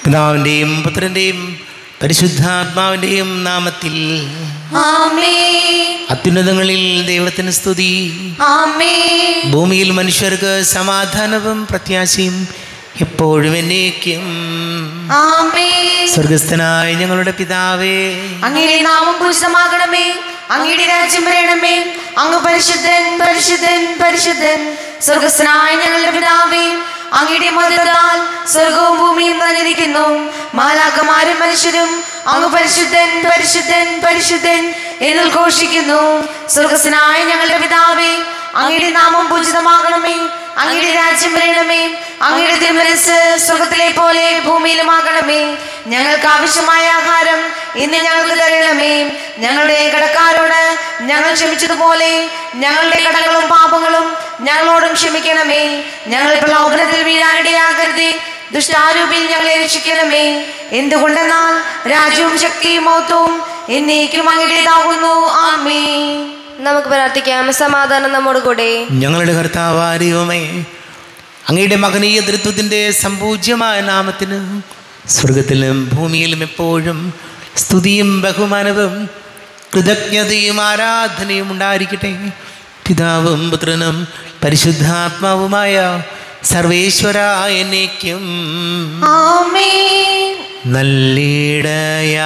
പിതാവിൻ്റെയും പുത്രൻ്റെയും പരിശുദ്ധാത്മാവിൻ്റെയും നാമത്തിൽ ആമേൻ അത്യുന്നതങ്ങളിൽ ദൈവത്തിന് സ്തുതി ആമേൻ ഭൂമിയിൽ മനുഷ്യർക്ക് സമാധാനവും പ്രത്യാശയും എപ്പോഴും എന്നേക്കും ആമേൻ സ്വർഗസ്ഥനായ ഞങ്ങളുടെ പിതാവേ അങ്ങയുടെ നാമം പൂജിതമാകണമേ അങ്ങയുടെ രാജ്യം വരണമേ അങ്ങ് പരിശുദ്ധൻ പരിശുദ്ധൻ പരിശുദ്ധൻ സ്വർഗസ്നായ ഞങ്ങളുടെ പിതാവേ അങ്ങയുടെ മതത്താൽ സ്വർഗവും ഭൂമിയും നിറഞ്ഞിരിക്കുന്നു മാലാക്കമാരും മനുഷ്യരും അങ്ങ് പരിശുദ്ധൻ പരിശുദ്ധൻ പരിശുദ്ധൻ എന്ന് ഘോഷിക്കുന്നു സ്വർഗസ്നായ ഞങ്ങളുടെ പിതാവേ അങ്ങയുടെ നാമം പൂജിതമാകണമേ അങ്ങയുടെ രാജ്യം വരണമേ അങ്ങയുടെ തിരുമനസ് സ്വർഗത്തിലെ പോലെ ഭൂമിയിലുമാകണമേ ഞങ്ങൾക്ക് ആവശ്യമായ ആഹാരം ഇന്ന് ഞങ്ങൾക്ക് തരണമേ ഞങ്ങളുടെ കടക്കാരോട് ഞങ്ങൾ ക്ഷമിച്ചതുപോലെ ഞങ്ങളുടെ കടങ്ങളും പാപങ്ങളും ഞങ്ങളോടും ക്ഷമിക്കണമേ ഞങ്ങൾ പ്രലോഭനത്തിൽ വീഴാനിടയാകരുതേ ദുഷ്ടാരൂപിൽ ഞങ്ങളെ രക്ഷിക്കണമേ എന്തുകൊണ്ടെന്നാൽ രാജ്യവും ശക്തിയും മൗത്വവും എന്നേക്കും അങ്ങയുടേതാകുന്നു ആമേ നമുക്ക് പ്രാർത്ഥിക്കാം സമാധാനം നമ്മോട് കൂടെ ഞങ്ങളുടെ കർത്താവാരിയുമേ അങ്ങയുടെ മകനീയ തൃത്വത്തിൻ്റെ സമ്പൂജ്യമായ നാമത്തിന് സ്വർഗത്തിലും ഭൂമിയിലും എപ്പോഴും സ്തുതിയും ബഹുമാനവും കൃതജ്ഞതയും ആരാധനയും ഉണ്ടായിരിക്കട്ടെ പിതാവും പുത്രനും പരിശുദ്ധാത്മാവുമായ സർവേശ്വര എന്നേക്കും ആമേൻ നല്ലിടയാ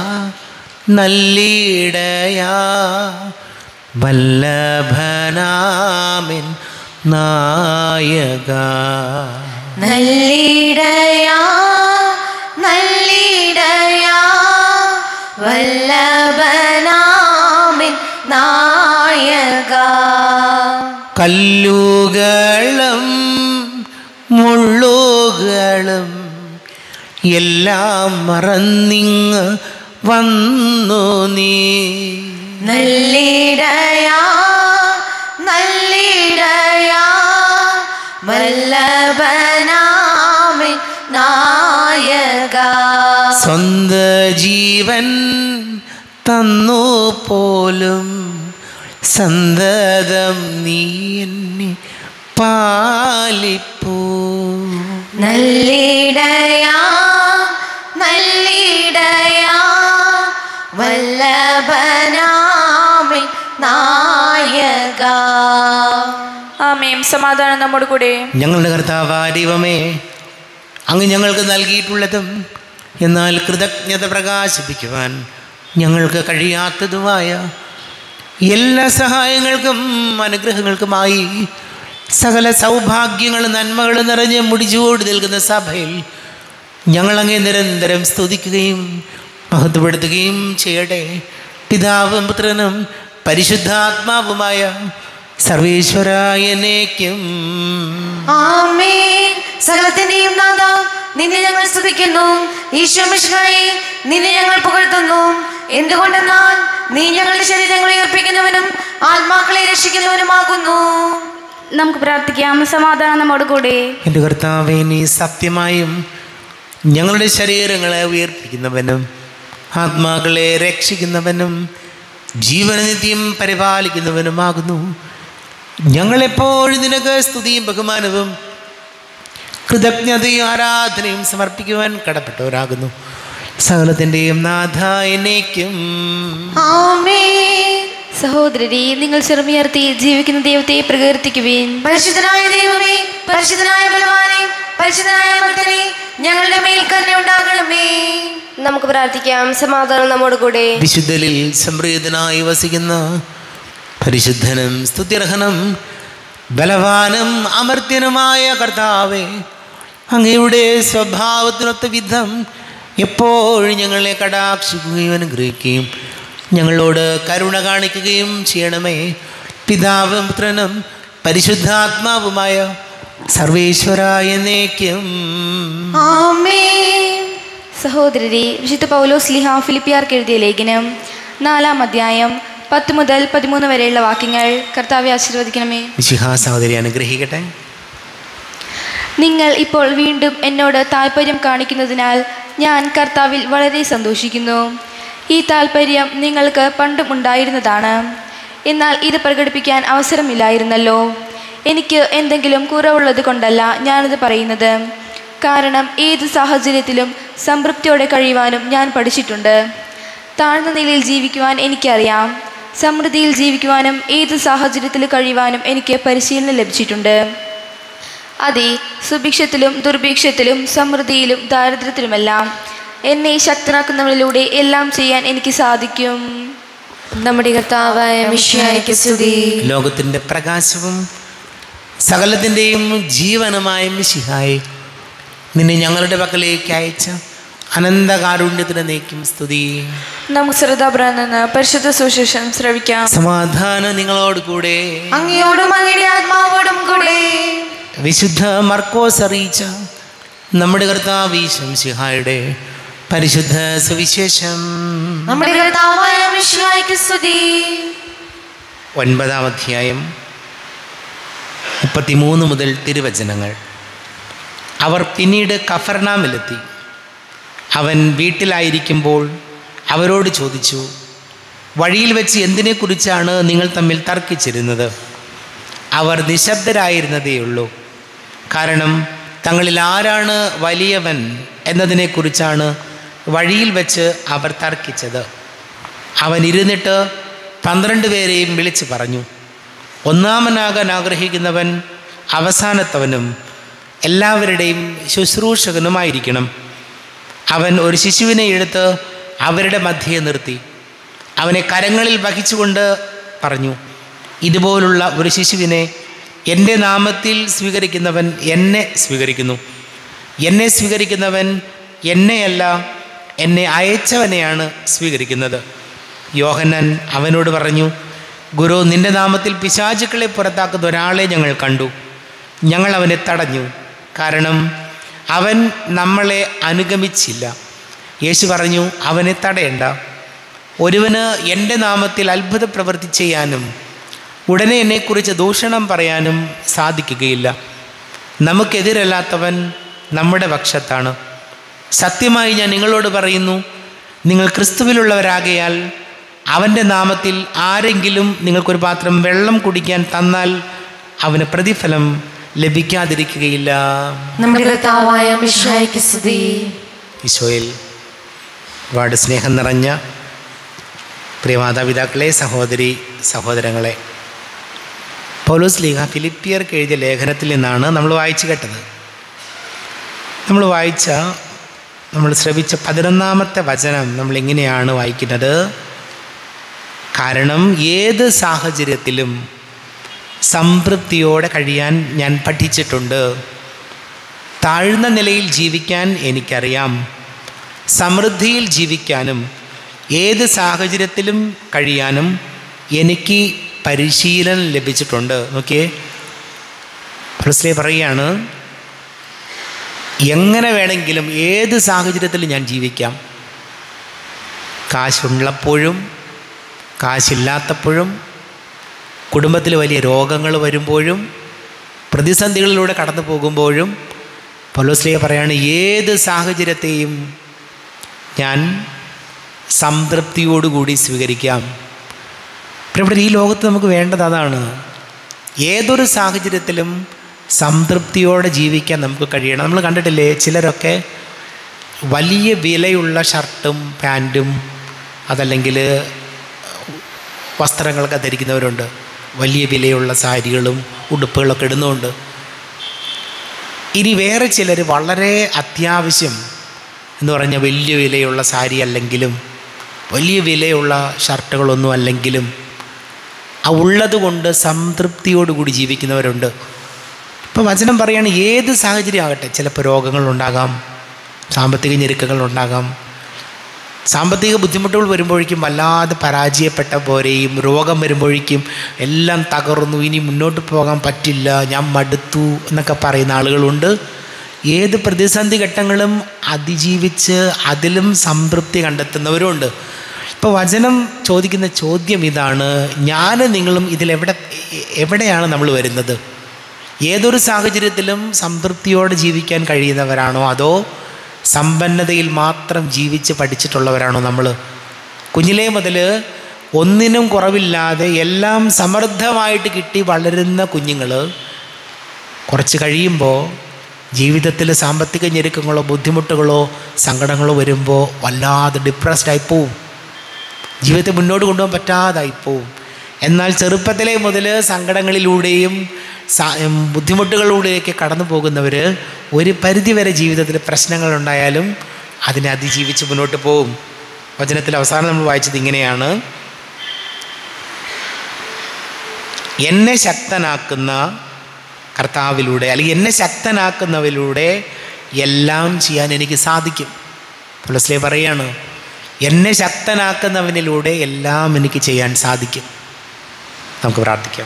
നല്ലിടയാ വല്ലഭനാമിൻ നായക നല്ലിടയാ നല്ലിടയാ വല്ലഭനാമിൻ നായക കല്ലുകളും മുള്ളുകളും എല്ലാം മറന്നിങ് വന്നു നീ നല്ലിടയാ നല്ലിടയാ വല്ലഭനാമിൻ നായക സ്വന്ത ജീവൻ തന്നു പോലും സന്തതം നീ എന്നെ പാലിപ്പൂ നല്ലിടയാ നല്ലിടയാ വല്ലഭനാമിൻ നായക ആമേം സമാധാനം നമ്മോട് കൂടെ ഞങ്ങളുടെ കർത്താവായ ദൈവമേ അങ്ങ് ഞങ്ങൾക്ക് നൽകിയിട്ടുള്ളതും എന്നാൽ കൃതജ്ഞത പ്രകാശിപ്പിക്കുവാൻ ഞങ്ങൾക്ക് കഴിയാത്തതുമായ എല്ലാ സഹായങ്ങൾക്കും അനുഗ്രഹങ്ങൾക്കുമായി സകല സൗഭാഗ്യങ്ങളും നന്മകളും നിറഞ്ഞ് മുടിച്ചുകൊണ്ട് നിൽക്കുന്ന സഭയിൽ ഞങ്ങളങ്ങേ നിരന്തരം സ്തുതിക്കുകയും മഹത്വപ്പെടുത്തുകയും ചെയ്യട്ടെ പിതാവും പുത്രനും പരിശുദ്ധാത്മാവുമായ സർവേശ്വരായ എന്നേക്കും ആമേൻ സകലത്തിന്റെയും നാഥ നിന്നെ ഞങ്ങൾ സ്തുതിക്കുന്നു ഈശോ മിശിഹായെ നിന്നെ ഞങ്ങൾ പുകഴ്ത്തുന്നു എന്തുകൊണ്ടെന്നാൽ നീ ഞങ്ങളുടെ ശരീരങ്ങളെ ഉയർപ്പിക്കുന്നവനും ആത്മാക്കളെ രക്ഷിക്കുന്നവനുമാകുന്നു നമുക്ക് പ്രാർത്ഥിക്കാം സമാധാനം നമ്മോട് കൂടെ എൻ്റെ കർത്താവെ നീ സത്യമായും ഞങ്ങളുടെ ശരീരങ്ങളെ ഉയർപ്പിക്കുന്നവനും ആത്മാക്കളെ രക്ഷിക്കുന്നവനും ജീവനനിത്യം പരിപാലിക്കുന്നവനുമാകുന്നു ഞങ്ങളെപ്പോഴും നിനക്ക് സ്തുതിയും ബഹുമാനവും കൃതജ്ഞതയും ആരാധനയും സമർപ്പിക്കുവാൻ കടപ്പെട്ടവരാകുന്നു സകലത്തിൻ്റെയും നാഥ എന്നേക്കും ആമേൻ സഹോദരരെ നിങ്ങൾ ചെറുമിയർത്തി ജീവിക്കുന്ന ദൈവത്തെ പ്രകീർത്തിക്കുവിൻ പരിശുദ്ധനായ ദൈവമേ പരിശുദ്ധനായ ബലവാനെ പരിശുദ്ധനായ മർദ്ദനെ ഞങ്ങളുടെ മേൽ തന്നെ ഉണ്ടാകണമേ നമുക്ക് പ്രാർത്ഥിക്കാം സമാധാനം നമ്മോട് കൂടെ വിശുദ്ധലിൽ സംപ്രീതനായി വസിക്കുന്ന പരിശുദ്ധനും സ്തുത്യർഹനും ബലവാനും അമർത്യനുമായ കർത്താവെ അങ്ങയുടെ സ്വഭാവത്തിനൊത്ത വിധം എപ്പോഴും ഞങ്ങളെ കടാക്ഷിക്കുകയും അനുഗ്രഹിക്കുകയും ഞങ്ങളോട് കരുണ കാണിക്കുകയും ചെയ്യണമേ പിതാവും പുത്രനും പരിശുദ്ധാത്മാവുമായ സർവേശ്വരായ എന്നേക്കും ആമേൻ സഹോദരരെ വിശുദ്ധ പൗലോസ് ലിഹ ഫിലിപ്പിയാർക്ക് എഴുതിയ ലേഖനം നാലാം അധ്യായം പത്ത് മുതൽ പതിമൂന്ന് വരെയുള്ള വാക്യങ്ങൾ കർത്താവെ ആശീർവദിക്കണമേ വിശിഹാ സഹോദരി അനുഗ്രഹിക്കട്ടെ നിങ്ങൾ ഇപ്പോൾ വീണ്ടും എന്നോട് താല്പര്യം കാണിക്കുന്നതിനാൽ ഞാൻ കർത്താവിൽ വളരെ സന്തോഷിക്കുന്നു ഈ താല്പര്യം നിങ്ങൾക്ക് പണ്ടും ഉണ്ടായിരുന്നതാണ് എന്നാൽ ഇത് പ്രകടിപ്പിക്കാൻ അവസരമില്ലായിരുന്നല്ലോ എനിക്ക് എന്തെങ്കിലും കുറവുള്ളത് കൊണ്ടല്ല ഞാനിത് പറയുന്നത് കാരണം ഏത് സാഹചര്യത്തിലും സംതൃപ്തിയോടെ കഴിയുവാനും ഞാൻ പഠിച്ചിട്ടുണ്ട് താഴ്ന്ന നിലയിൽ ജീവിക്കുവാൻ എനിക്കറിയാം സമൃദ്ധിയിൽ ജീവിക്കുവാനും ഏത് സാഹചര്യത്തിൽ കഴിയുവാനും എനിക്ക് പരിശീലനം ലഭിച്ചിട്ടുണ്ട് അതെ സുഭിക്ഷത്തിലും ദുർഭിക്ഷത്തിലും സമൃദ്ധിയിലും ദാരിദ്ര്യത്തിലുമെല്ലാം എന്നെ ശക്തനാക്കുന്നവരിലൂടെ എല്ലാം ചെയ്യാൻ എനിക്ക് സാധിക്കും നമ്മുടെ കർത്താവായ മിഷ്യായ്ക്ക് സ്തുതി ലോകത്തിൻ്റെ പ്രകാശവും സകലത്തിൻ്റെയും ജീവനുമായ മിശിഹായി നിന്നെ ഞങ്ങളുടെ പക്കലേക്ക് അയച്ച അനന്തകാരുണ്യത്തിന് നീക്കും സ്തുതി നമുക്ക് ശ്രദ്ധാപുരം നിന്ന് പരിശുദ്ധ സുശേഷം ശ്രവിക്കാം സമാധാനം നിങ്ങളോട് കൂടെ അങ്ങയോടും അങ്ങയുടെ ആത്മാവോടും കൂടെ വിശുദ്ധ മർക്കോസ് അറിയിച്ച നമ്മുടെ കർത്താവ് ശംസിഹായുടെ പരിശുദ്ധ സുവിശേഷം നമ്മുടെ കർത്താവായ മിഷ്യായ്ക്ക് സ്തുതി ഒൻപതാം അധ്യായം മുപ്പത്തിമൂന്ന് മുതൽ തിരുവചനങ്ങൾ അവർ പിന്നീട് കഫർനാമിലെത്തി അവൻ വീട്ടിലായിരിക്കുമ്പോൾ അവരോട് ചോദിച്ചു വഴിയിൽ വെച്ച് എന്തിനെക്കുറിച്ചാണ് നിങ്ങൾ തമ്മിൽ തർക്കിച്ചിരുന്നത് അവർ നിശബ്ദരായിരുന്നതേയുള്ളൂ കാരണം തങ്ങളിൽ ആരാണ് വലിയവൻ എന്നതിനെക്കുറിച്ചാണ് വഴിയിൽ വെച്ച് അവർ തർക്കിച്ചത് അവൻ ഇരുന്നിട്ട് പന്ത്രണ്ട് പേരെയും വിളിച്ചു പറഞ്ഞു ഒന്നാമനാകാൻ ആഗ്രഹിക്കുന്നവൻ അവസാനത്തവനും എല്ലാവരുടെയും ശുശ്രൂഷകനുമായിരിക്കണം അവൻ ഒരു ശിശുവിനെ എടുത്ത് അവരുടെ മധ്യയെ നിർത്തി അവനെ കരങ്ങളിൽ വഹിച്ചുകൊണ്ട് പറഞ്ഞു ഇതുപോലുള്ള ഒരു ശിശുവിനെ എൻ്റെ നാമത്തിൽ സ്വീകരിക്കുന്നവൻ എന്നെ സ്വീകരിക്കുന്നു എന്നെ സ്വീകരിക്കുന്നവൻ എന്നെയല്ല എന്നെ അയച്ചവനെയാണ് സ്വീകരിക്കുന്നത് യോഹന്നാൻ അവനോട് പറഞ്ഞു ഗുരു നിന്റെ നാമത്തിൽ പിശാചുക്കളെ പുറത്താക്കുന്ന ഒരാളെ ഞങ്ങൾ കണ്ടു ഞങ്ങൾ അവനെ തടഞ്ഞു കാരണം അവൻ നമ്മളെ അനുഗമിച്ചില്ല യേശു പറഞ്ഞു അവനെ തടയണ്ട ഒരുവന് എൻ്റെ നാമത്തിൽ അത്ഭുത പ്രവൃത്തി ചെയ്യാനും ഉടനെ എന്നെക്കുറിച്ച് ദൂഷണം പറയാനും സാധിക്കുകയില്ല നമുക്കെതിരല്ലാത്തവൻ നമ്മുടെ പക്ഷത്താണ് സത്യമായി ഞാൻ നിങ്ങളോട് പറയുന്നു നിങ്ങൾ ക്രിസ്തുവിലുള്ളവരാകയാൽ അവൻ്റെ നാമത്തിൽ ആരെങ്കിലും നിങ്ങൾക്കൊരു പാത്രം വെള്ളം കുടിക്കാൻ തന്നാൽ അവന് പ്രതിഫലം ലഭിക്കാതിരിക്കുകയില്ല നമ്മുടെ കർത്താവായ മിഷ്യായ്ക്ക് സ്തുതി ഈശോയിൽ ഒരുപാട് സ്നേഹം നിറഞ്ഞ പ്രിയ മാതാപിതാക്കളെ സഹോദരി സഹോദരങ്ങളെ പൗലോസ് ലീഗ ഫിലിപ്പിയർക്ക് എഴുതിയ ലേഖനത്തിൽ നിന്നാണ് നമ്മൾ വായിച്ചു കേട്ടത് നമ്മൾ വായിച്ച നമ്മൾ ശ്രവിച്ച പതിനൊന്നാമത്തെ വചനം നമ്മൾ ഇങ്ങനെയാണ് വായിക്കുന്നത് കാരണം ഏത് സാഹചര്യത്തിലും സംതൃപ്തിയോടെ കഴിയാൻ ഞാൻ പഠിച്ചിട്ടുണ്ട് താഴ്ന്ന നിലയിൽ ജീവിക്കാൻ എനിക്കറിയാം സമൃദ്ധിയിൽ ജീവിക്കാനും ഏത് സാഹചര്യത്തിലും കഴിയാനും എനിക്ക് പരിശീലനം ലഭിച്ചിട്ടുണ്ട് നോക്കിയേ പ്രസ്ലേ പറയുകയാണ് എങ്ങനെ വേണമെങ്കിലും ഏത് സാഹചര്യത്തിലും ഞാൻ ജീവിക്കാം കാശുള്ളപ്പോഴും കാശില്ലാത്തപ്പോഴും കുടുംബത്തിൽ വലിയ രോഗങ്ങൾ വരുമ്പോഴും പ്രതിസന്ധികളിലൂടെ കടന്നു പോകുമ്പോഴും പൗലോസ്ലിയ പറയാണ് ഏത് സാഹചര്യത്തെയും ഞാൻ സംതൃപ്തിയോടുകൂടി സ്വീകരിക്കാം ഇവിടെ ഈ ലോകത്ത് നമുക്ക് വേണ്ടത് അതാണ് ഏതൊരു സാഹചര്യത്തിലും സംതൃപ്തിയോടെ ജീവിക്കാൻ നമുക്ക് കഴിയണം നമ്മൾ കണ്ടിട്ടില്ലേ ചിലരൊക്കെ വലിയ വിലയുള്ള ഷർട്ടും പാൻറ്റും അതല്ലെങ്കിൽ വസ്ത്രങ്ങളൊക്കെ ധരിക്കുന്നവരുണ്ട് വലിയ വിലയുള്ള സാരികളും ഉടുപ്പുകളൊക്കെ ഇടുന്നുണ്ട് ഇനി വേറെ ചിലർ വളരെ അത്യാവശ്യം എന്ന് പറഞ്ഞ വലിയ വിലയുള്ള സാരി അല്ലെങ്കിലും വലിയ വിലയുള്ള ഷർട്ടുകളൊന്നും അല്ലെങ്കിലും ആ ഉള്ളത് കൊണ്ട് സംതൃപ്തിയോടുകൂടി ജീവിക്കുന്നവരുണ്ട് ഇപ്പോൾ വചനം പറയാണ് ഏത് സാഹചര്യം ആകട്ടെ ചിലപ്പോൾ രോഗങ്ങളുണ്ടാകാം സാമ്പത്തിക ഞെരുക്കങ്ങളുണ്ടാകാം സാമ്പത്തിക ബുദ്ധിമുട്ടുകൾ വരുമ്പോഴേക്കും വല്ലാതെ പരാജയപ്പെട്ട പോരെയും രോഗം വരുമ്പോഴേക്കും എല്ലാം തകർന്നു ഇനി മുന്നോട്ട് പോകാൻ പറ്റില്ല ഞാൻ മടുത്തു എന്നൊക്കെ പറയുന്ന ആളുകളുണ്ട് ഏത് പ്രതിസന്ധി ഘട്ടങ്ങളും അതിജീവിച്ച് അതിലും സംതൃപ്തി കണ്ടെത്തുന്നവരുമുണ്ട് ഇപ്പോൾ വചനം ചോദിക്കുന്ന ചോദ്യം ഇതാണ് ഞാൻ നിങ്ങളും ഇതിലെവിടെ എവിടെയാണ് നമ്മൾ വരുന്നത് ഏതൊരു സാഹചര്യത്തിലും സംതൃപ്തിയോടെ ജീവിക്കാൻ കഴിയുന്നവരാണോ അതോ സമ്പന്നതയിൽ മാത്രം ജീവിച്ച് പഠിച്ചിട്ടുള്ളവരാണോ നമ്മൾ കുഞ്ഞിലേ മുതൽ ഒന്നിനും കുറവില്ലാതെ എല്ലാം സമൃദ്ധമായിട്ട് കിട്ടി വളരുന്ന കുഞ്ഞുങ്ങൾ കുറച്ച് കഴിയുമ്പോൾ ജീവിതത്തിൽ സാമ്പത്തിക ഞെരുക്കങ്ങളോ ബുദ്ധിമുട്ടുകളോ സങ്കടങ്ങളോ വരുമ്പോൾ വല്ലാതെ ഡിപ്രസ്ഡ് ആയിപ്പോവും ജീവിതത്തെ മുന്നോട്ട് കൊണ്ടുപോകാൻ പറ്റാതായിപ്പോവും എന്നാൽ ചെറുപ്പത്തിലെ മുതൽ സങ്കടങ്ങളിലൂടെയും സ- ഉം, ബുദ്ധിമുട്ടുകളിലൂടെയൊക്കെ കടന്നു പോകുന്നവർ ഒരു പരിധിവരെ ജീവിതത്തിൽ പ്രശ്നങ്ങളുണ്ടായാലും അതിനെ അതിജീവിച്ച് മുന്നോട്ട് പോകും വചനത്തിൽ അവസാനം നമ്മൾ വായിച്ചത് ഇങ്ങനെയാണ് എന്നെ ശക്തനാക്കുന്ന കർത്താവിലൂടെ അല്ലെങ്കിൽ എന്നെ ശക്തനാക്കുന്നവരിലൂടെ എല്ലാം ചെയ്യാൻ എനിക്ക് സാധിക്കും പുലസ്ലേ പറയാണ് എന്നെ ശക്തനാക്കുന്നവനിലൂടെ എല്ലാം എനിക്ക് ചെയ്യാൻ സാധിക്കും നമുക്ക് പ്രാർത്ഥിക്കാം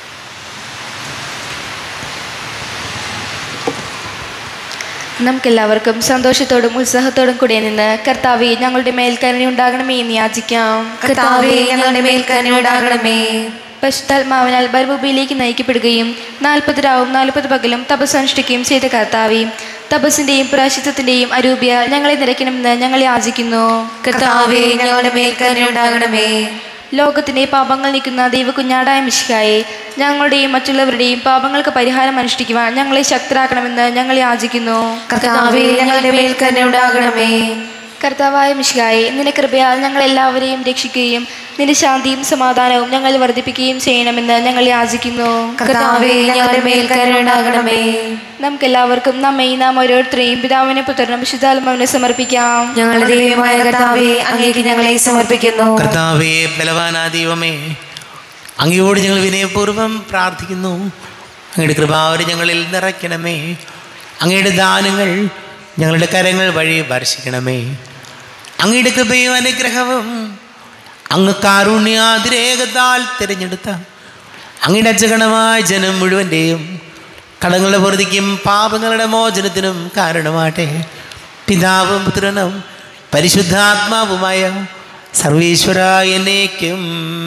നമുക്കെല്ലാവർക്കും സന്തോഷത്തോടും ഉത്സാഹത്തോടും കൂടെ നിന്ന് കർത്താവെ ഞങ്ങളുടെ മേൽ കരുണ ഉണ്ടാകണമേ എന്ന് യാചിക്കാം കർത്താവേ ഞങ്ങളുടെ മേൽ കരുണയുണ്ടാകണമേ പശുത്താത്മാവിനാൽ ബർബുബിയിലേക്ക് നയിക്കപ്പെടുകയും നാൽപ്പത് രാവും നാൽപ്പത് പകലും തപസ് അനുഷ്ഠിക്കുകയും ചെയ്ത കർത്താവെ തപസ്സിൻ്റെയും പ്രാശിത്വത്തിൻ്റെയും അരൂപ്യ ഞങ്ങളെ നിരക്കണമെന്ന് ഞങ്ങൾ യാചിക്കുന്നു കർത്താവേ ഞങ്ങളുടെ മേൽ കരുണയുണ്ടാകണമേ ലോകത്തിൻ്റെ പാപങ്ങൾ നീക്കുന്ന ദൈവകുഞ്ഞാടായ മിശിഹായെ ഞങ്ങളുടെയും മറ്റുള്ളവരുടെയും പാപങ്ങൾക്ക് പരിഹാരം അനുഷ്ഠിക്കുവാൻ ഞങ്ങളെ ശക്തരാക്കണമെന്ന് ഞങ്ങൾ യാചിക്കുന്നു കർത്താവേ ഞങ്ങളുടെ മേൽ കരുണയുണ്ടാകണമേ കർത്താവായ മിശിഹായെ നിന്റെ കൃപയാൽ ഞങ്ങൾ എല്ലാവരെയും രക്ഷിക്കുകയും നിന്റെ ശാന്തിയും സമാധാനവും ഞങ്ങൾ വർദ്ധിപ്പിക്കുകയും ചെയ്യണമെന്ന് ഞങ്ങൾ യാചിക്കുന്നു കർത്താവേ ഞങ്ങളുടെ മേൽ കരുണയുണ്ടാകണമേ നമുക്കെല്ലാവർക്കും നമ്മയും നാം ഓരോരുത്തരെയും പിതാവിനെ പുത്രനും വിശുദ്ധാത്മാവിനെ സമർപ്പിക്കാം ഞങ്ങളുടെ ദൈവമായ കർത്താവേ അങ്ങേക്ക് ഞങ്ങളെ സമർപ്പിക്കുന്നു കർത്താവേ ബലവാനാ ദൈവമേ അങ്ങയോട് ഞങ്ങൾ വിനയപൂർവ്വം പ്രാർത്ഥിക്കുന്നു അങ്ങയുടെ കൃപാവരി ഞങ്ങളിൽ നിറയ്ക്കണമേ അങ്ങയുടെ ദാനങ്ങൾ ഞങ്ങളുടെ കരങ്ങൾ വഴി വർഷിക്കണമേ അങ്ങയുടെ കൃപയും അനുഗ്രഹവും അങ്ങ് കാരുണ്യാതിരേകത്താൽ തിരഞ്ഞെടുത്ത അങ്ങയുടെ അച്ചഗണമായ ജനം മുഴുവൻ്റെയും കടങ്ങളുടെ പൊറുതിക്കും പാപങ്ങളുടെ മോചനത്തിനും കാരണമാട്ടെ പിതാവും പുത്രനും പരിശുദ്ധാത്മാവുമായ സർവീശ്വര എന്നേക്കും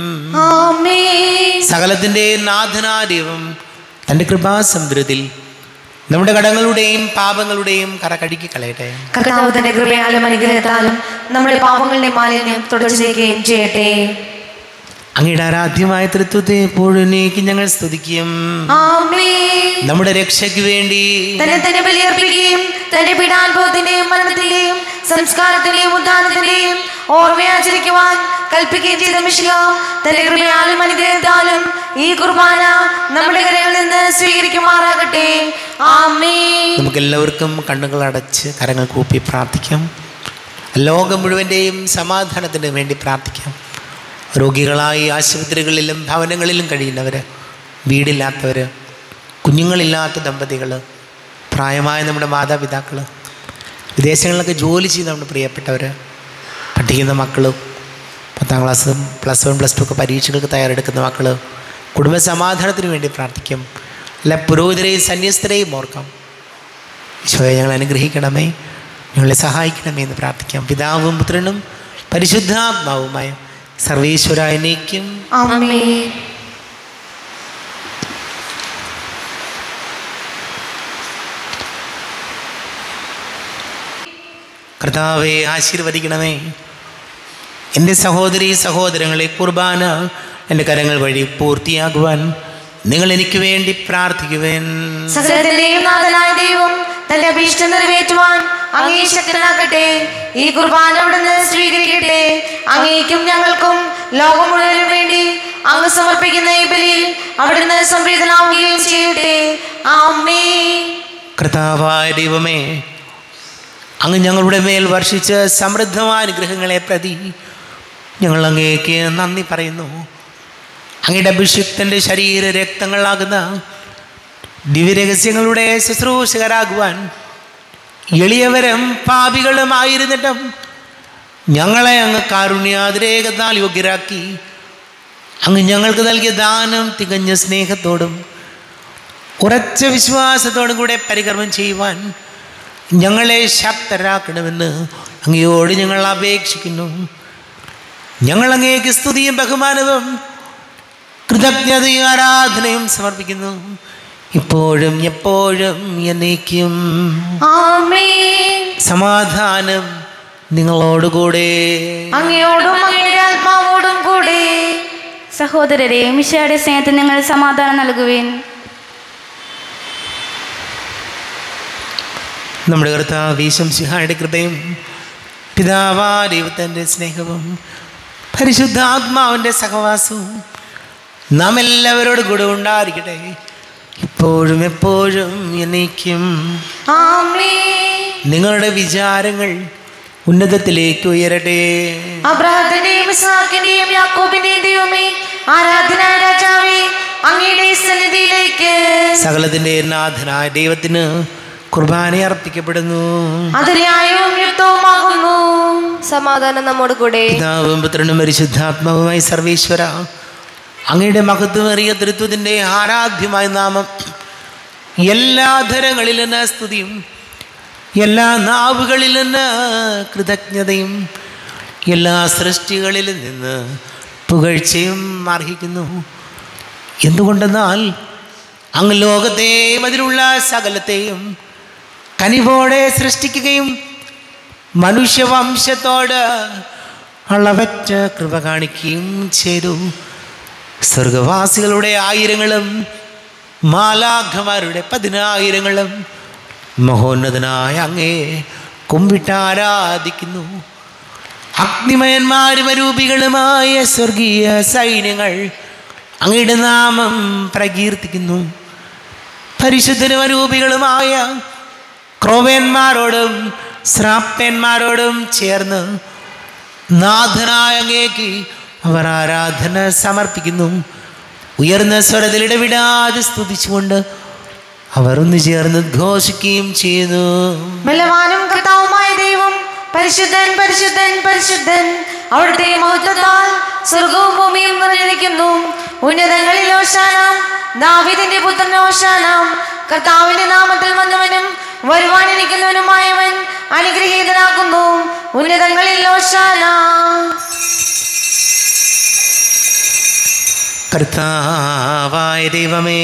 ആമേൻ സകലത്തിൻ്റെ നാഥനാര്യവും തൻ്റെ കൃപാസമുദ്രത്തിൽ നമ്മുടെ കടങ്ങളുടെയും പാപങ്ങളുടെയും കറ കഴുകി കളയട്ടെ കർത്താവ് തന്റെ കൃപയാലും അനുഗ്രഹത്താലും നമ്മുടെ പാപങ്ങളുടെ മാലിന്യം തുടച്ചു നീക്കുകയും ചെയ്യട്ടെ അങ്ങയുടെ ആരാധ്യമായ തൃത്വത്തെ എപ്പോഴും നീക്കി ഞങ്ങൾ സ്തുതിക്കും ആമേൻ നമ്മുടെ രക്ഷയ്ക്ക് വേണ്ടി തന്നെ തന്നെ ബലിയർപ്പിക്കുകയും തന്റെ പീഡാനുഭവത്തിന്റെയും മരണത്തിന്റെയും സംസ്കാരത്തിന്റെയും ഉദ്ധാനത്തിന്റെയും ഓർമ്മയാചരിക്കുവാൻ കൽപ്പിക്കുകയും ചെയ്ത മിശിക തന്റെ കൃപയാലും അനുഗ്രഹത്താലും ഈ കുർബാന നമ്മുടെ കരകളിൽ നിന്ന് സ്വീകരിക്കുമാറാകട്ടെ ആമേൻ നമുക്ക് എല്ലാവർക്കും കണ്ണുകൾ അടച്ച് കരങ്ങൾ കൂപ്പി പ്രാർത്ഥിക്കാം ലോകം മുഴുവൻ്റെയും സമാധാനത്തിന് വേണ്ടി പ്രാർത്ഥിക്കാം രോഗികളായി ആശുപത്രികളിലും ഭവനങ്ങളിലും കഴിയുന്നവർ വീടില്ലാത്തവർ കുഞ്ഞുങ്ങളില്ലാത്ത ദമ്പതികൾ പ്രായമായ നമ്മുടെ മാതാപിതാക്കൾ വിദേശങ്ങളിലൊക്കെ ജോലി ചെയ്യുന്ന നമ്മുടെ പ്രിയപ്പെട്ടവർ പഠിക്കുന്ന മക്കൾ പത്താം ക്ലാസ്സും പ്ലസ് വൺ പ്ലസ് ടു ഒക്കെ പരീക്ഷകൾക്ക് തയ്യാറെടുക്കുന്ന മക്കൾ കുടുംബ സമാധാനത്തിന് വേണ്ടി പ്രാർത്ഥിക്കും എല്ലാ പുരോഹിതരെയും സന്യസ്തരെയും ഓർക്കാം ഈശോയെ ഞങ്ങൾ അനുഗ്രഹിക്കണമേ ഞങ്ങളെ സഹായിക്കണമേ എന്ന് പ്രാർത്ഥിക്കാം പിതാവും പുത്രനും പരിശുദ്ധാത്മാവുമായ സർവീശ്വരായനേക്കും ആമേൻ കർത്താവെ ആശീർവദിക്കണമേ എൻ്റെ സഹോദരി സഹോദരങ്ങളെ കുർബാന എൻ്റെ കരങ്ങൾ വഴി പൂർത്തിയാകുവാൻ നിങ്ങൾ എനിക്ക് വേണ്ടി പ്രാർത്ഥിക്കുവേൻ സകലത്തിന്റെയും നാഥനായ ദൈവം തന്റെ അഭീഷ്ടം നിറവേറ്റുവാൻ അങ്ങേ ശക്തനാക്കട്ടെ ഈ കുർബാന അവിടുന്ന് സ്വീകരിക്കട്ടെ അങ്ങേക്കും ഞങ്ങൾക്കും ലോകം മുഴുവനും വേണ്ടി അങ്ങ് സമർപ്പിക്കുന്ന ഈ ബലിയിൽ അവിടുന്ന് സംപ്രീതനാവുകയും ചെയ്യട്ടെ ആമേ കർത്താവായ ദൈവമേ അങ്ങ് ഞങ്ങളുടെ മേൽ വർഷിച്ച സമൃദ്ധമായ അനുഗ്രഹങ്ങളെ പ്രതി ഞങ്ങൾ അങ്ങേക്ക് നന്ദി പറയുന്നു അങ്ങയുടെ അഭിഷിക്തൻ്റെ ശരീര രക്തങ്ങളാകുന്ന ദിവ്യരഹസ്യങ്ങളുടെ ശുശ്രൂഷകരാകുവാൻ എളിയവരും പാപികളുമായിരുന്നിട്ടും ഞങ്ങളെ അങ്ങ് കാരുണ്യാതിരേകത്താൽ യോഗ്യരാക്കി അങ്ങ് ഞങ്ങൾക്ക് നൽകിയ ദാനം തികഞ്ഞ സ്നേഹത്തോടും ഉറച്ച വിശ്വാസത്തോടും കൂടെ പരികർമ്മം ചെയ്യുവാൻ ഞങ്ങളെ ശക്തരാക്കണമെന്ന് അങ്ങയോട് ഞങ്ങൾ അപേക്ഷിക്കുന്നു ഞങ്ങൾ അങ്ങേക്ക് സ്തുതിയും ബഹുമാനവും കൃതജ്ഞതയും ആരാധനയും സമർപ്പിക്കുന്നു ഇപ്പോഴും എപ്പോഴും എന്നേക്കും ആമേ സമാധാനം നിങ്ങളോടുകൂടെ അങ്ങയോടും അങ്ങയുടെ ആത്മാവോടും കൂടെ സഹോദരരെ മിശയുടെ സ്നേഹത്തിന് നിങ്ങൾ സമാധാനം നൽകുവേൻ നമ്മുടെ കർത്താവ് ഈശംസിഹായുടെ കൃപയും പിതാവാ ദൈവത്തിൻ്റെ സ്നേഹവും പരിശുദ്ധാത്മാവിൻ്റെ സഹവാസവും നാം എല്ലാവരോടും കൂടെ ഉണ്ടായിരിക്കട്ടെ ഇപ്പോഴും എപ്പോഴും എന്നേക്കും ആമേൻ നിങ്ങളുടെ വിചാരങ്ങൾ ഉന്നതത്തിലേക്ക് ഉയരട്ടെ അബ്രാഹത്തിന്റെയും ഇസ്ഹാക്കിന്റെയും യാക്കോബിന്റെയും ദൈവമേ ആരാധനായ രാജാവേ അങ്ങയുടെ സന്നിധിയിലേക്ക് സകലത്തിൻ്റെ നാഥനായ ദൈവത്തിന് കുർബാന അർപ്പിക്കപ്പെടുന്നു അത് ന്യായവും യുക്തവുമാകുന്നു സമാധാനം നമ്മോട് കൂടെ പിതാവും പുത്രനും പരിശുദ്ധാത്മാവുമായി സർവേശ്വര അങ്ങയുടെ മഹത്വമേറിയ തൃത്വത്തിൻ്റെ ആരാധ്യമായ നാമം എല്ലാ ധരങ്ങളിൽ നിന്ന് സ്തുതിയും എല്ലാ നാവുകളിൽ നിന്ന് കൃതജ്ഞതയും എല്ലാ സൃഷ്ടികളിൽ നിന്ന് പുകഴ്ചയും അർഹിക്കുന്നു എന്തുകൊണ്ടെന്നാൽ അങ്ങ് ലോകത്തെയും അതിലുള്ള സകലത്തെയും കനിവോടെ സൃഷ്ടിക്കുകയും മനുഷ്യവംശത്തോട് അളവറ്റ കൃപ കാണിക്കുകയും ചെയ്തു സ്വർഗവാസികളുടെ ആയിരങ്ങളും മാലാഖമാരുടെ പതിനായിരങ്ങളും മഹോന്നതനായ അങ്ങേ കുമ്പിട്ട് ആരാധിക്കുന്നു അഗ്നിമയന്മാരും അരൂപികളുമായ സ്വർഗീയ സൈന്യങ്ങൾ അങ്ങയുടെ നാമം പ്രകീർത്തിക്കുന്നു പരിശുദ്ധനും അരൂപികളുമായ ക്രോവേന്മാരോടും ശ്രാപ്യന്മാരോടും ചേർന്ന് നാഥനായ അങ്ങേക്ക് അവർ ആരാധന സമർപ്പിക്കുന്നു ഉയർന്ന സ്വരത്തിൽ ഇടവിടാതെ സ്തുതിച്ചുകൊണ്ട് അവർ ഒന്ന് ചേർന്ന് ഘോഷിക്കുകയും ചെയ്യുന്നു ബലവാനും കർത്താവുമായ ദൈവം പരിശുദ്ധൻ പരിശുദ്ധൻ പരിശുദ്ധൻ അവിടുത്തെ മഹത്വത്താൽ സ്വർഗവും ഭൂമിയും നിറഞ്ഞിരിക്കുന്നു ഉന്നതങ്ങളിൽ ഓശാനാം ദാവിദിന്റെ പുത്രൻ ഓശാനാം കർത്താവിന്റെ നാമത്തിൽ വന്നവനും വരുവാനിരിക്കുന്നവനുമായവൻ അനുഗ്രഹീതനാകുന്നു ഉന്നതങ്ങളിൽ ഓശാനാം കർത്താവായ ദൈവമേ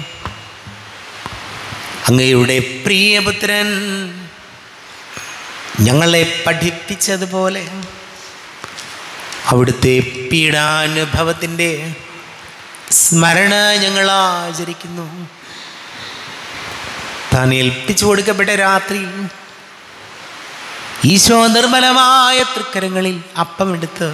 അങ്ങയുടെ പ്രിയപുത്രൻ ഞങ്ങളെ പഠിപ്പിച്ചതുപോലെ അവിടുത്തെ പീഡാനുഭവത്തിൻ്റെ സ്മരണ ഞങ്ങൾ ആചരിക്കുന്നു താൻ ഏൽപ്പിച്ചു കൊടുക്കപ്പെട്ട രാത്രി ഈശോ നിർമ്മലമായ തൃക്കരങ്ങളിൽ അപ്പമെടുത്ത്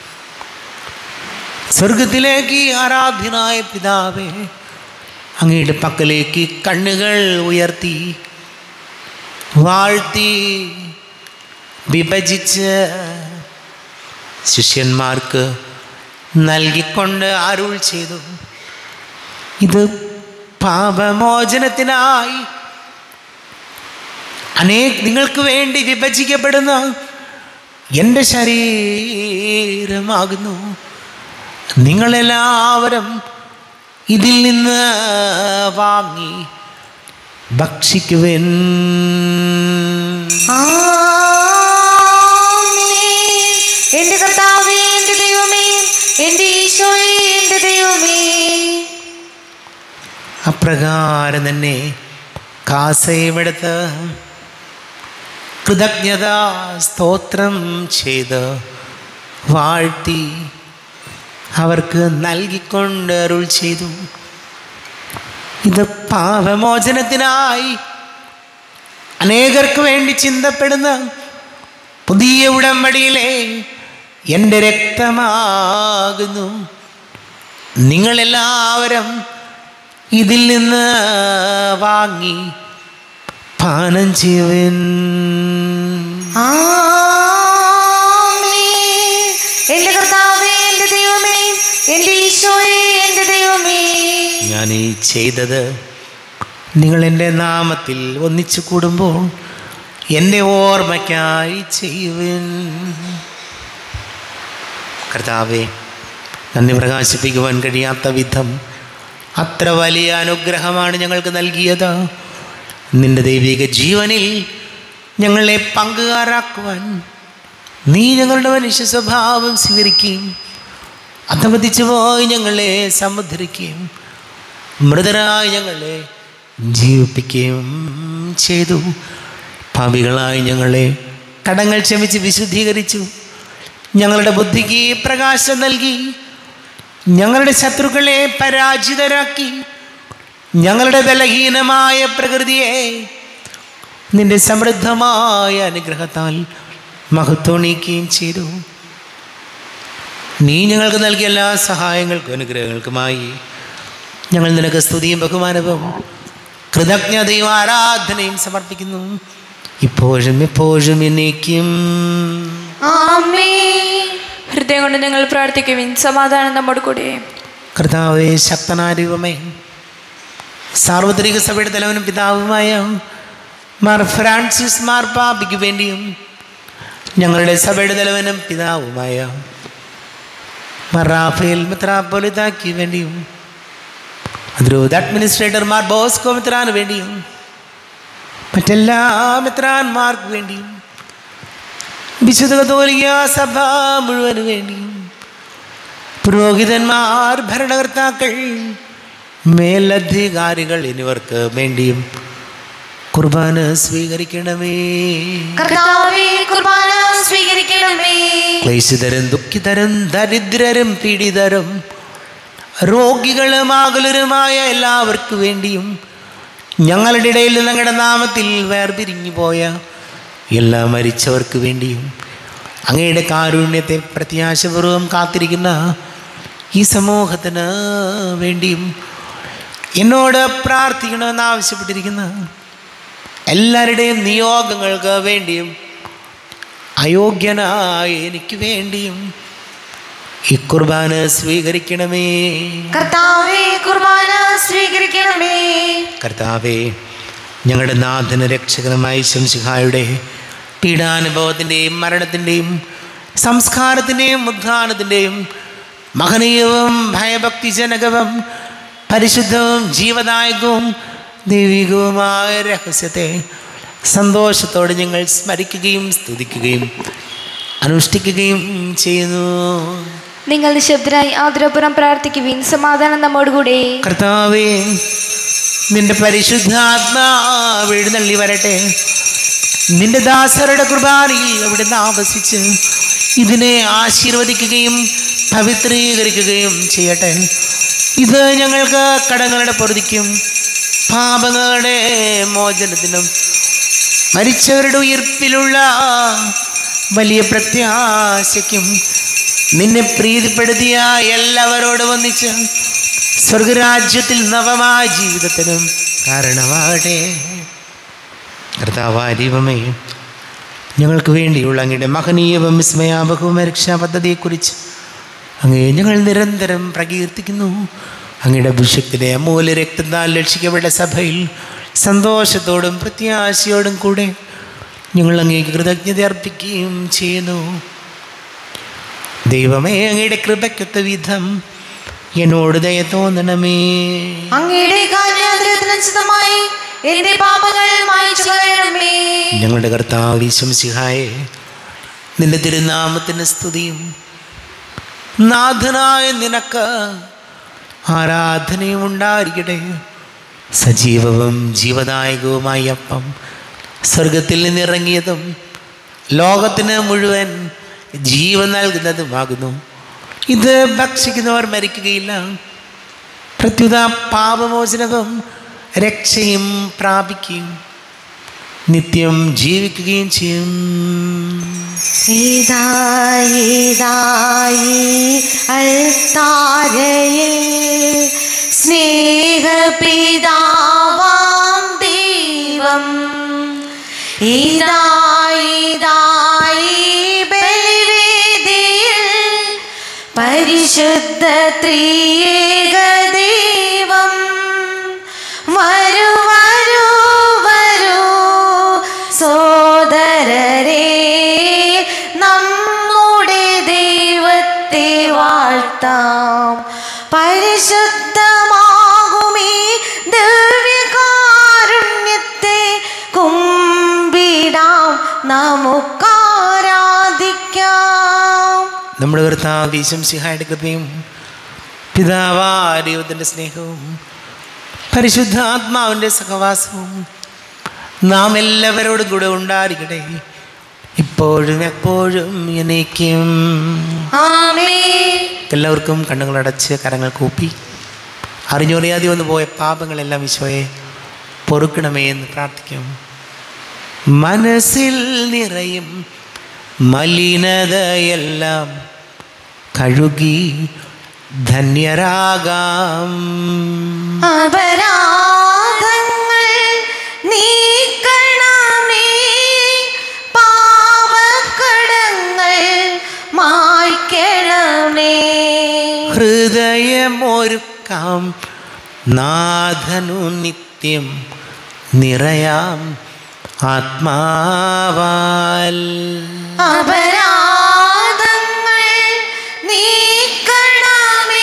സ്വർഗത്തിലേക്ക് ആരാധ്യനായ പിതാവേ അങ്ങയുടെ പക്കലേക്ക് കണ്ണുകൾ ഉയർത്തി വാഴ്ത്തി വിഭജിച്ച് ശിഷ്യന്മാർക്ക് നൽകിക്കൊണ്ട് അരുൾ ചെയ്തു ഇത് പാപമോചനത്തിനായി അനേക നിങ്ങൾക്ക് വേണ്ടി വിഭജിക്കപ്പെടുന്ന എൻ്റെ ശരീരമാകുന്നു നിങ്ങളെല്ലാവരും ഇതിൽ നിന്ന് വാങ്ങി ഭക്ഷിക്കുവൻ ആമേൻ. എന്റെ കർത്താവേ എന്റെ ദൈവമേ എന്റെ ഈശോയെ എന്റെ ദൈവമേ അപ്രകാരം തന്നെ കാസയുമെടുത്ത് കൃതജ്ഞത സ്തോത്രം ചെയ്ത് വാഴ്ത്തി അവർക്ക് നൽകിക്കൊണ്ട് അരുൾ ചെയ്തു ഇത് പാപമോചനത്തിനായി അനേകർക്ക് വേണ്ടി ചിന്തപ്പെടുന്ന പുതിയ ഉടമ്പടിയിലെ എൻ്റെ രക്തമാകുന്നു നിങ്ങളെല്ലാവരും ഇതിൽ നിന്ന് വാങ്ങി പാനം ചെയ്യുവൻ ആമേൻ. എന്റെ കർത്താവേ എന്റെ ദൈവമേ എന്റെ ഈശോയെ എന്റെ ദൈവമേ ഞാൻ ഈ ചെയ്തത് നിങ്ങൾ എൻ്റെ നാമത്തിൽ ഒന്നിച്ചു കൂടുമ്പോൾ എൻ്റെ ഓർമ്മയ്ക്കായി ചെയ്യുവൻ കർത്താവെ നന്ദി പ്രകാശിപ്പിക്കുവാൻ കഴിയാത്ത വിധം അത്ര വലിയ അനുഗ്രഹമാണ് ഞങ്ങൾക്ക് നൽകിയത് നിന്റെ ദൈവിക ജീവനിൽ ഞങ്ങളെ പങ്കുകാരാക്കുവാൻ നീ ഞങ്ങളുടെ മനുഷ്യ സ്വഭാവം സ്വീകരിക്കുകയും അധമതിച്ചു പോയി ഞങ്ങളെ സമുദ്രിക്കുകയും മൃതരായി ഞങ്ങളെ ജീവിപ്പിക്കുകയും ചെയ്തു പാപികളായി ഞങ്ങളെ കടങ്ങൾ ക്ഷമിച്ച് വിശുദ്ധീകരിച്ചു ഞങ്ങളുടെ ബുദ്ധിക്ക് പ്രകാശം നൽകി ഞങ്ങളുടെ ശത്രുക്കളെ പരാജിതരാക്കി ഞങ്ങളുടെ ബലഹീനമായ പ്രകൃതിയെ നിന്റെ സമൃദ്ധമായ അനുഗ്രഹത്താൽ മഹത്വണിക്കുകയും ചെയ്തു നീ ഞങ്ങൾക്ക് നൽകിയ എല്ലാ സഹായങ്ങൾക്കും അനുഗ്രഹങ്ങൾക്കുമായി ഞങ്ങൾ നിനക്ക് സ്തുതിയും ബഹുമാനവും കൃതജ്ഞതയും ആരാധനയും സമർപ്പിക്കുന്നു ഇപ്പോഴും എപ്പോഴും എന്നേക്കും ആമേൻ ഹൃദയം കൊണ്ട് ഞങ്ങൾ പ്രാർത്ഥിക്കുവിൻ സമാധാനം നമ്മോട് കൂടെ കർത്താവെ ശക്തനായ ദൈവമേ സാർവത്രിക സഭയുടെ തലവനും പിതാവുമായ മാർ ഫ്രാൻസിസ് മാർ പാപ്പിക്ക് വേണ്ടിയും ഞങ്ങളുടെ സഭയുടെ തലവനും പിതാവുമായ മാർ റാഫേൽ മിത്രാപ്പൊലിതാക്ക് വേണ്ടിയും അതിരൂത് അഡ്മിനിസ്ട്രേറ്റർ മാർ ബോസ്കോ മിത്രാന് വേണ്ടിയും മറ്റെല്ലാ മിത്രാന്മാർക്ക് വേണ്ടിയും വിശുദ്ധ കത്തോലിക്ക സഭ മുഴുവന് വേണ്ടിയും പുരോഹിതന്മാർ ഭരണകർത്താക്കൾ മേലധികാരികൾ എന്നിവർക്ക് വേണ്ടിയും കുർബാന സ്വീകരിക്കണമേ കർത്താവേ കുർബാന സ്വീകരിക്കണമേ ക്ലേശിതരും ദുഃഖിതരും ദരിദ്രരും പീഡിതരും രോഗികളും ആകുലരുമായ എല്ലാവർക്കും വേണ്ടിയും ഞങ്ങളുടെ ഇടയിൽ ഞങ്ങളുടെ നാമത്തിൽ വേർപിരിഞ്ഞു പോയ എല്ലാ മരിച്ചവർക്ക് വേണ്ടിയും അങ്ങയുടെ കാരുണ്യത്തെ പ്രത്യാശപൂർവം കാത്തിരിക്കുന്ന ഈ സമൂഹത്തിന് വേണ്ടിയും എന്നോട് പ്രാർത്ഥിക്കണമെന്ന് ആവശ്യപ്പെട്ടിരിക്കുന്ന എല്ലാവരുടെയും നിയോഗങ്ങൾക്ക് വേണ്ടിയും അയോഗ്യനായ എനിക്ക് വേണ്ടിയും ഈ കുർബാന സ്വീകരിക്കണമേ കർത്താവേ കുർബാന സ്വീകരിക്കണമേ കർത്താവേ ഞങ്ങളുടെ നാഥന രക്ഷകനുമായ ശംസിഹായുടെ പീഡാനുഭവത്തിൻ്റെയും മരണത്തിൻ്റെയും സംസ്കാരത്തിൻ്റെയും ഉദ്ധാനത്തിൻ്റെയും മഹനീയവും ഭയഭക്തിജനകവും പരിശുദ്ധവും ജീവദായകവും ദൈവികവുമായ രഹസ്യത്തെ സന്തോഷത്തോടെ ഞങ്ങൾ സ്മരിക്കുകയും സ്തുതിക്കുകയും അനുഷ്ഠിക്കുകയും ചെയ്യുന്നു നിങ്ങൾ നിശബ്ദരായി ആദരപുരം പ്രാർത്ഥിക്കുവിൻ സമാധാനം നമ്മോട് കൂടെ കർത്താവേ നിന്റെ പരിശുദ്ധാത്മാവ് എഴുന്നള്ളി വരട്ടെ നിന്റെ ദാസരുടെ കുർബാനയിൽ അവിടുന്ന് ആവസിച്ച് ഇതിനെ ആശീർവദിക്കുകയും പവിത്രീകരിക്കുകയും ചെയ്യട്ടെ ഇത് ഞങ്ങൾക്ക് കടങ്ങളുടെ പൊറുതിക്കും പാപങ്ങളുടെ മോചനത്തിനും മരിച്ചവരുടെ ഉയർപ്പിലുള്ള വലിയ പ്രത്യാശയ്ക്കും നിന്നെ പ്രീതിപ്പെടുത്തിയ എല്ലാവരോടും ഒന്നിച്ച് സ്വർഗരാജ്യത്തിൽ നവമായ ജീവിതത്തിനും കാരണമാകട്ടെ കർത്താവായ ദൈവമേ ഞങ്ങൾക്ക് വേണ്ടിയുള്ള അങ്ങയുടെ മഹനീയവും വിസ്മയാപകവും രക്ഷാ പദ്ധതിയെക്കുറിച്ച് അങ്ങേ ഞങ്ങൾ നിരന്തരം പ്രകീർത്തിക്കുന്നു അങ്ങയുടെ അഭിഷക്തിനെ അമൂല്യ രക്തത്താൽ രക്ഷിക്കപ്പെട്ട സഭയിൽ സന്തോഷത്തോടും പ്രത്യാശയോടും കൂടെ ഞങ്ങൾ അങ്ങേക്ക് കൃതജ്ഞത അർപ്പിക്കുകയും ചെയ്യുന്നു ദൈവമേ അങ്ങയുടെ കൃപയ്ക്കൊത്ത വിധം എന്നോട് ദയ തോന്നണമേ അങ്ങയുടെ കാര്യാഗ്രഹത്തിനനുസൃതമായി എന്റെ പാപങ്ങൾ മായ്ച്ചു കളയണമേ ഞങ്ങളുടെ കർത്താവ് ഈശംസിഹായെ നിന്റെ തിരുനാമത്തിന് സ്തുതിയും നാഥനായ നിനക്ക് ആരാധനയും ഉണ്ടായിരിക്കട്ടെ സജീവവും ജീവദായകവുമായ അപ്പം സ്വർഗത്തിൽ നിന്നിറങ്ങിയതും ലോകത്തിന് മുഴുവൻ ജീവൻ നൽകുന്നതുമാകുന്നു ഇത് ഭക്ഷിക്കുന്നവർ മരിക്കുകയില്ല പ്രത്യുത പാപമോചനവും രക്ഷയും പ്രാപിക്കുകയും നിത്യം ജീവിക്കുകയും ചെയ്യും ഇതായി അൽത്താരയിൽ സ്നേഹപിതാവാം ദൈവം ഇതായി ബലിവേദിയിൽ പരിശുദ്ധ ത്രിയേക ദൈവം വരൂ വരൂ വരൂ സോദരരെ നമ്മുടെ ദൈവത്തെ വാഴ്ത്താം പരിശുദ്ധമാകുമീ ദിവ്യകാരുണ്യത്തെ കുമ്പിടാം നമുക്കാരാധിക്കാം നമ്മുടെ കർത്താവ് ഈശംസിഹായുടെ കൃപയും പിതാവായ ദൈവത്തിൻ്റെ സ്നേഹവും പരിശുദ്ധാത്മാവിൻ്റെ സഹവാസവും നാം എല്ലാവരോടും കൂടെ ഉണ്ടായിരിക്കട്ടെ ഇപ്പോഴും എപ്പോഴും എന്നേക്കും ആമേൻ എല്ലാവർക്കും കണ്ണുകളടച്ച് കരങ്ങൾ കൂപ്പി അറിഞ്ഞറിയാതെ വന്നു പോയ പാപങ്ങളെല്ലാം ഈശോയെ പൊറുക്കണമേ എന്ന് പ്രാർത്ഥിക്കും മനസ്സിൽ നിറയും മലിനതയെല്ലാം കഴുകി ധന്യരാകാം അപരാധങ്ങൾ നീക്കണമേ പാവക്കടങ്ങൾ മായ്ക്കണമേ ഹൃദയമൊരുക്കാം നാഥനു നിത്യം നിറയാം ആത്മാവാൽ അപരാധങ്ങൾ നീക്കണമേ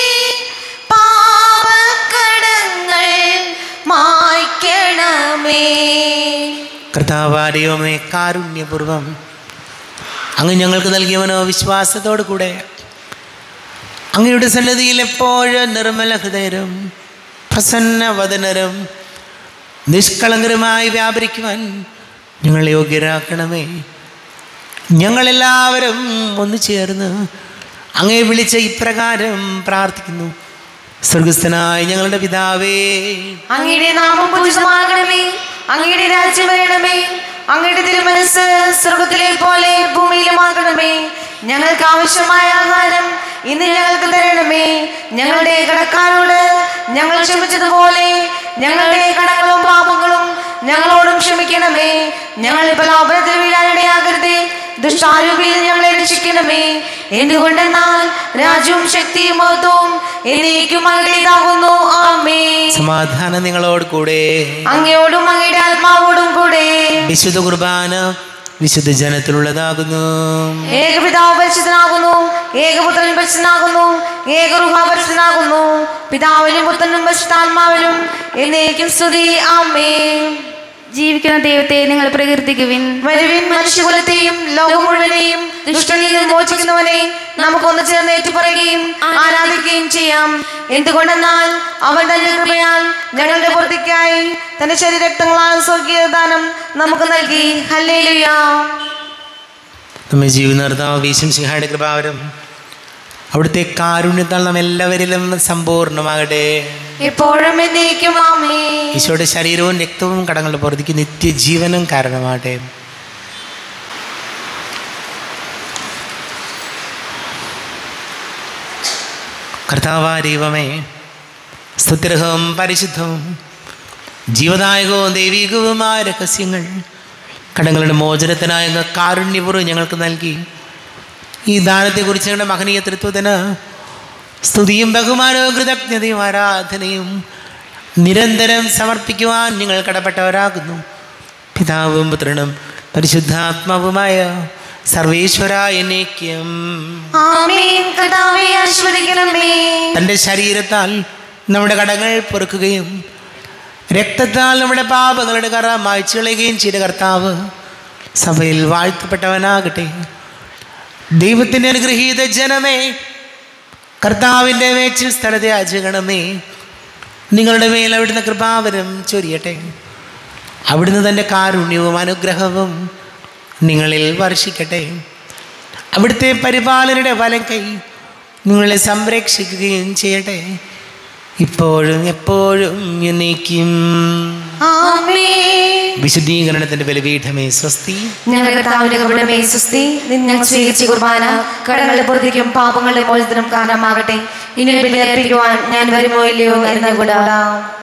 പാവക്കടങ്ങൾ മായ്ക്കണമേ കർത്താവാരിയോമേ കാരുണ്യപൂർവം അങ്ങ് ഞങ്ങൾക്ക് നൽകിയവനോ വിശ്വാസത്തോടു കൂടെ അങ്ങയുടെ സന്നദ്ധിയിൽ എപ്പോഴും നിർമ്മല ഹൃദയരും പ്രസന്നവദനരും നിഷ്കളങ്കരുമായി വ്യാപരിക്കുവാൻ ഞങ്ങൾ യോഗ്യരാക്കണമേ ഞങ്ങളെല്ലാവരും ഒന്നു ചേർന്ന് അങ്ങേ വിളിച്ച ഇപ്രകാരം പ്രാർത്ഥിക്കുന്നു സ്വർഗസ്ഥനായ ഞങ്ങളുടെ പിതാവേ അങ്ങയുടെ നാമം പൂജിതമാകണമേ അങ്ങയുടെ രാജ്യം വരണമേ അങ്ങയുടെ തിരുമനസ് സ്വർഗത്തിലെ പോലെ ഭൂമിയിലുമാകണമേ ഞങ്ങൾക്ക് ആവശ്യമായ ആഹാരം ഇന്ന് ഞങ്ങൾക്ക് തരണമേ ഞങ്ങളുടെ കടക്കാരോട് ഞങ്ങൾ ക്ഷമിച്ചതുപോലെ ഞങ്ങളുടെ കടങ്ങളും പാപങ്ങളും ഞങ്ങളോടും ക്ഷമിക്കണമേ ഞങ്ങൾ പ്രലോഭനത്തിൽ വീഴാനിടയാകരുതേ ദുഷ്ടാരൂപിയിൽ ഞങ്ങളെ രക്ഷിക്കണമേ എന്തുകൊണ്ടെന്നാൽ രാജ്യവും ശക്തിയും മഹത്വവും എന്നേക്കും അങ്ങയുടേതാകുന്നു ആമേ സമാധാനം നിങ്ങളോട് കൂടെ അങ്ങയോടും അങ്ങയുടെ ആത്മാവോടും കൂടെ വിശുദ്ധ കുർബാന വിശുദ്ധ ജനത്തിലുള്ളതാകുന്നു ഏകപിതാവ് പരിശുദ്ധനാകുന്നു ഏകപുത്രൻ പരിശുദ്ധനാകുന്നു ഏകറുഹ പരിശുദ്ധനാകുന്നു പിതാവിനും പുത്രനും പരിശുദ്ധാത്മാവിനും എന്നേക്കും സ്തുതി ആമേ ജീവിക്കുന്ന ദൈവത്തെ നിങ്ങൾ പ്രകീർത്തിക്കുവിൻ വരുവിൻ മനുഷ്യകുലത്തെയും ലോകം മുഴുവനെയും ദുഷ്ടനിൽ നിന്ന് മോചിക്കുന്നവനെ നമുക്കൊന്ന് ചേർന്ന് ഏറ്റുപറയുകയും ആരാധിക്കുകയും ചെയ്യാം എന്തുകൊണ്ടെന്നാൽ അവൻ തന്റെ കൃപയാൽ ഞങ്ങളുടെ പൂർത്തിക്കായി തന്റെ ശരീരക്തങ്ങളാൽ സ്വർഗീയ ദാനം നമുക്ക് നൽകി ഹല്ലേലൂയാ നമ്മെ ജീവിതർത്താവ് വീശും സിംഹയുടെ കൃപാവരം അവിടുത്തെ കാരുണ്യത്താൽ നാം എല്ലാവരിലും സമ്പൂർണ്ണമാകട്ടെ എപ്പോഴും എന്നേക്കും ആമേ ഈശോയുടെ ശരീരവും രക്തവും കടങ്ങളുടെ പുറത്തേക്ക് നിത്യജീവനും കാരണമാകട്ടെ കർത്താവാ ദൈവമേ സ്തുത്യർഹവും പരിശുദ്ധവും ജീവദായകവും ദൈവികവുമായ രഹസ്യങ്ങൾ കടങ്ങളുടെ മോചനത്തിനായ അങ്ങ് കാരുണ്യപൂർവ്വം ഞങ്ങൾക്ക് നൽകി ഈ ദാനത്തെക്കുറിച്ച് ഞങ്ങളുടെ മഹനീയ തൃത്വത്തിന് സ്തുതിയും ബഹുമാനവും കൃതജ്ഞതയും ആരാധനയും നിരന്തരം സമർപ്പിക്കുവാൻ നിങ്ങൾ കടപ്പെട്ടവരാകുന്നു പിതാവും പുത്രനും പരിശുദ്ധാത്മാവുമായ സർവേശ്വര എന്നേക്കും ആമേൻ കർത്താവേ ആശീർവദിക്കണമേ തൻ്റെ ശരീരത്താൽ നമ്മുടെ കടങ്ങൾ പൊറുക്കുകയും രക്തത്താൽ നമ്മുടെ പാപങ്ങളുടെ കറ മായ്ച്ചു കളയുകയും ചെയ്ത കർത്താവ് സഭയിൽ വാഴ്ത്തപ്പെട്ടവനാകട്ടെ ദൈവത്തിൻ്റെ അനുഗ്രഹീത ജനമേ കർത്താവിൻ്റെ മേച്ചിൽ സ്ഥലത്തെ അജഗണമേ നിങ്ങളുടെ മേൽ അവിടുന്ന് കൃപാവരം ചൊരിയട്ടെ അവിടുന്ന് തൻ്റെ കാരുണ്യവും അനുഗ്രഹവും നിങ്ങളിൽ വർഷിക്കട്ടെ അവിടുത്തെ പരിപാലനയുടെ വലം കൈ നിങ്ങളെ സംരക്ഷിക്കുകയും ചെയ്യട്ടെ ഇപ്പോഴും എപ്പോഴും എന്നേക്കും ആമേൻ വിശുദ്ധീകരണത്തിൻ്റെ ബലപീഠമേ സ്വസ്തി ഞങ്ങളുടെ കർത്താവിന്റെ കപടമേ സുസ്തി നിങ്ങൾ സ്വീകരിച്ച കുർബാന കടങ്ങളുടെ പുറത്തേക്കും പാപങ്ങളുടെ മോചനത്തിനും കാരണമാകട്ടെ ഇനി ബലിയർപ്പിക്കുവാൻ ഞാൻ വരുമോ ഇല്ലയോ എന്ന് കൂടാ